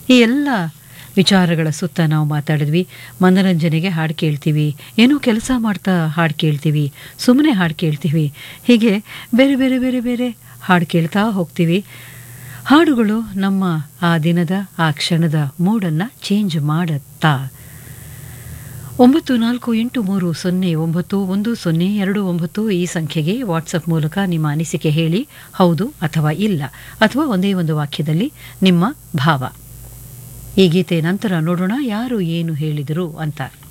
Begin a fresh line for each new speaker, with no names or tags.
ಈ ಎಲ್ಲ ವಿಚಾರಗಳ ಸುತ್ತ ನಾವು ಮಾತಾಡಿದ್ವಿ ಮನರಂಜನೆಗೆ ಹಾಡು ಕೇಳ್ತೀವಿ ಏನೋ ಕೆಲಸ ಮಾಡ್ತಾ ಹಾಡು ಕೇಳ್ತೀವಿ ಸುಮ್ಮನೆ ಹಾಡು ಕೇಳ್ತೀವಿ ಹೀಗೆ ಬೇರೆ ಬೇರೆ ಬೇರೆ ಬೇರೆ ಹಾಡು ಕೇಳ್ತಾ ಹೋಗ್ತೀವಿ ಹಾಡುಗಳು ನಮ್ಮ ಆ ದಿನದ ಆ ಕ್ಷಣದ ಮೂಡನ್ನು ಚೇಂಜ್ ಮಾಡುತ್ತಾ ಒಂಬತ್ತು ನಾಲ್ಕು ಎಂಟು ಮೂರು ಸೊನ್ನೆ ಒಂಬತ್ತು ಒಂದು ಸೊನ್ನೆ ಎರಡು ಒಂಬತ್ತು ಈ ಸಂಖ್ಯೆಗೆ ವಾಟ್ಸಪ್ ಮೂಲಕ ನಿಮ್ಮ ಅನಿಸಿಕೆ ಹೇಳಿ ಹೌದು ಅಥವಾ ಇಲ್ಲ ಅಥವಾ ಒಂದೇ ಒಂದು ವಾಕ್ಯದಲ್ಲಿ ನಿಮ್ಮ ಭಾವ ಈ ಗೀತೆ ನಂತರ ನೋಡೋಣ ಯಾರು ಏನು ಹೇಳಿದರು ಅಂತ